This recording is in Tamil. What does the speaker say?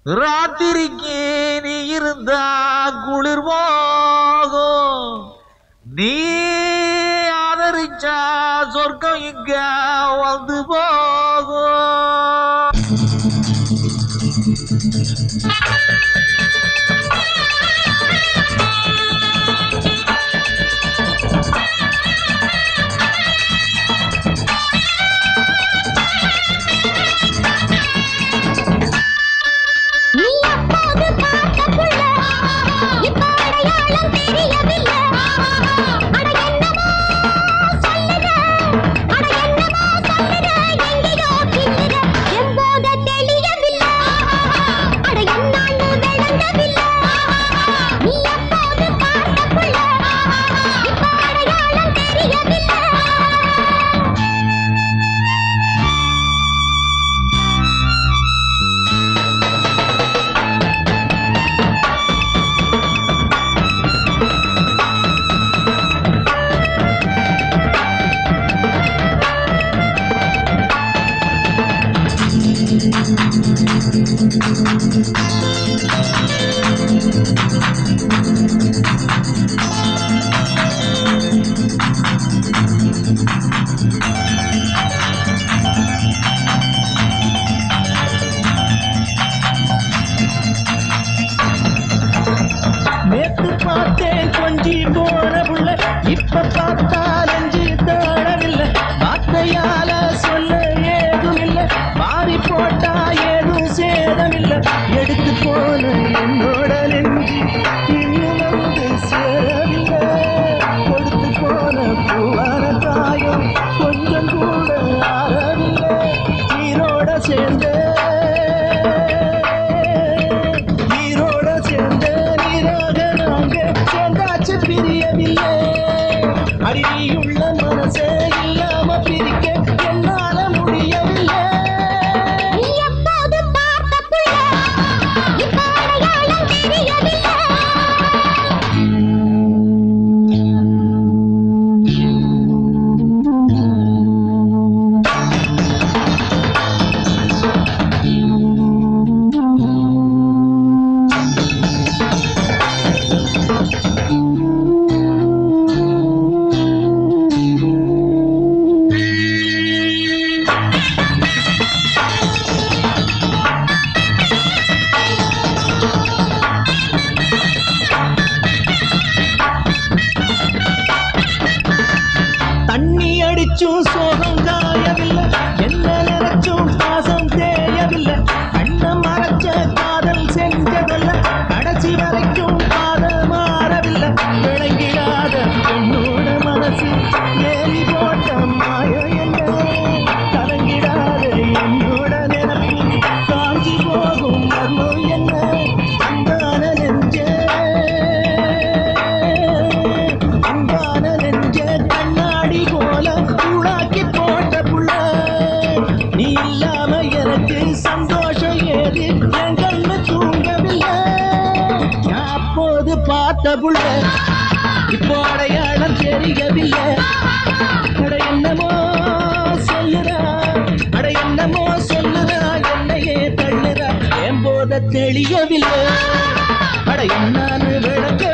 ராத்திரிக்கு நீ இருந்தா குளிர் போகும் நீ ஆதரிச்சா சொர்க்கம் இங்க வந்து போகும் நீ அப்போது பார்த்த புள்ள இப்ப அடையாளம் தெரியவில்லை அட என்னமோ சொல்லுற அட என்னமோ சொல்லுற எங்கேயோ கிள்ளுற எம்போத தெளியவில்லை அட என்னான்னு விளங்கவில்லை நீ அப்போது பார்த்த புள்ள இப்ப அடையாளம் தெரியவில்லை நேத்து பார்த்தேன் கொஞ்சி போன புள்ள இப்ப பார்த்தா நெஞ்சு தாழவில்லை வார்த்தையால சொல்ல ஏதும் இல்ல மாறி போட்டா ஏதும் சேதமில்லை எடுத்து போன என்னோட நெஞ்சு இன்னும் வந்து சேரவில்லை கொடுத்து போன பூவான காயம் கொஞ்சம் கூட ஆறவில்லை ஈரோட சேர்ந்த ஈரோட சேர்ந்த நீராக நாங்க சேர்ந்தாச்சு பிரியவில்லை அடியுள்ள மனசே இல்லாம பிரிக்க என்னால முடியவில்லை நீ எப்போது பார்த்த புள்ள இப்ப அடையாளம் தெரியவில்லை தண்ணி அடிச்சும் சோகம் காயவில்லை என்ன நினைச்சும் பாசம் தேயவில்லை கண்ண மறைச்ச காதல் செஞ்சதல்ல கடைசி வரைக்கும் காதல் மாறவில்லை விளங்கிடாத என்னோட மனசு ஏறி போட்ட மாயம் என்ன கலங்கிடாத என்னோட நினைப்பு காஞ்சி போகும் மர்மம் என்ன அன்பான நெஞ்சே அன்பான நெஞ்ச கண்ணாடி போல கூழாக்கி போட்ட புள்ள நீ இல்லாம எனக்கு சந்தோஷம் ஏது என் கண்ணு தூங்கவில்லை நான் அப்போது பார்த்த புள்ள இப்போ அடையாளம் தெரியவில்லை அட என்னமோ சொல்லுறா அட என்னமோ சொல்லுறா என்னையே தள்ளுறா என் போத தெளியவில்லை அட என்னான்னு விளக்க